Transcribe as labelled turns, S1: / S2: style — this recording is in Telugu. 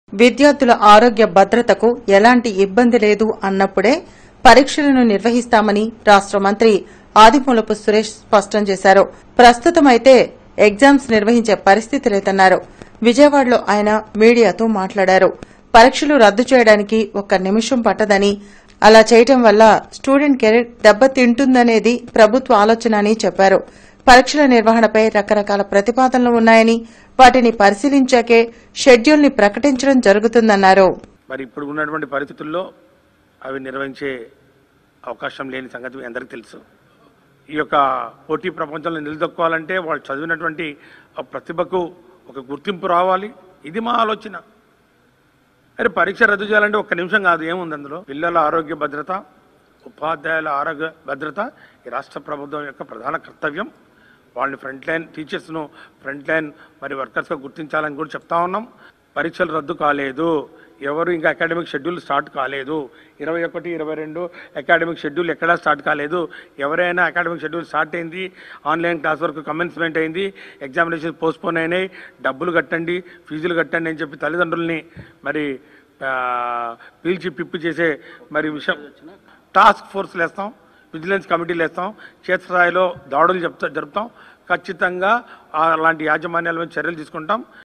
S1: విద్యార్థుల ఆరోగ్య భద్రతకు ఎలాంటి ఇబ్బంది లేదు అన్నప్పుడే పరీక్షలను నిర్వహిస్తామని రాష్ట మంత్రి ఆదిమూలపు సురేష్ స్పష్టం చేశారు ప్రస్తుతమైతే ఎగ్జామ్స్ నిర్వహించే పరిస్థితి లేదన్నారు విజయవాడలో ఆయన మీడియాతో మాట్లాడారు పరీక్షలు రద్దు చేయడానికి ఒక్క నిమిషం పట్టదని అలా చేయటం వల్ల స్టూడెంట్ కెరీర్ దెబ్బతింటుందనేది ప్రభుత్వ ఆలోచన అని చెప్పారు పరీక్షల నిర్వహణపై రకరకాల ప్రతిపాదనలు ఉన్నాయని వాటిని పరిశీలించాకే షెడ్యూల్ ని ప్రకటించడం జరుగుతుందన్నారు
S2: మరి ఇప్పుడు ఉన్నటువంటి పరిస్థితుల్లో అవి నిర్వహించే అవకాశం లేని సంగతి మీ అందరికీ తెలుసు ఈ యొక్క పోటీ ప్రపంచంలో నిలదొక్కోవాలంటే వాళ్ళు చదివినటువంటి ఆ ప్రతిభకు ఒక గుర్తింపు రావాలి ఇది మా ఆలోచన అరే పరీక్ష రద్దు చేయాలంటే ఒక్క నిమిషం కాదు ఏముంది అందులో పిల్లల ఆరోగ్య భద్రత ఉపాధ్యాయుల ఆరోగ్య భద్రత ఈ రాష్ట్ర ప్రభుత్వం యొక్క ప్రధాన కర్తవ్యం వాళ్ళని ఫ్రంట్ లైన్ టీచర్స్ను ఫ్రంట్ లైన్ మరి వర్కర్స్గా గుర్తించాలని కూడా చెప్తా ఉన్నాం పరీక్షలు రద్దు కాలేదు ఎవరు ఇంకా అకాడమిక్ షెడ్యూల్ స్టార్ట్ కాలేదు ఇరవై ఒకటి ఇరవై రెండు అకాడమిక్ షెడ్యూల్ ఎక్కడా స్టార్ట్ కాలేదు ఎవరైనా అకాడమిక్ షెడ్యూల్ స్టార్ట్ అయింది ఆన్లైన్ క్లాస్ వరకు కమెన్స్మెంట్ అయింది ఎగ్జామినేషన్ పోస్ట్పోన్ అయినాయి డబ్బులు కట్టండి ఫీజులు కట్టండి అని చెప్పి తల్లిదండ్రుల్ని మరి ఆ, పీల్చి పిప్పి చేసే మరి విషయం టాస్క్ ఫోర్స్లు వేస్తాం విజిలెన్స్ కమిటీలు వేస్తాం క్షేత్రస్థాయిలో దాడులు చెప్తా జరుపుతాం ఖచ్చితంగా అలాంటి యాజమాన్యాల మీద చర్యలు తీసుకుంటాం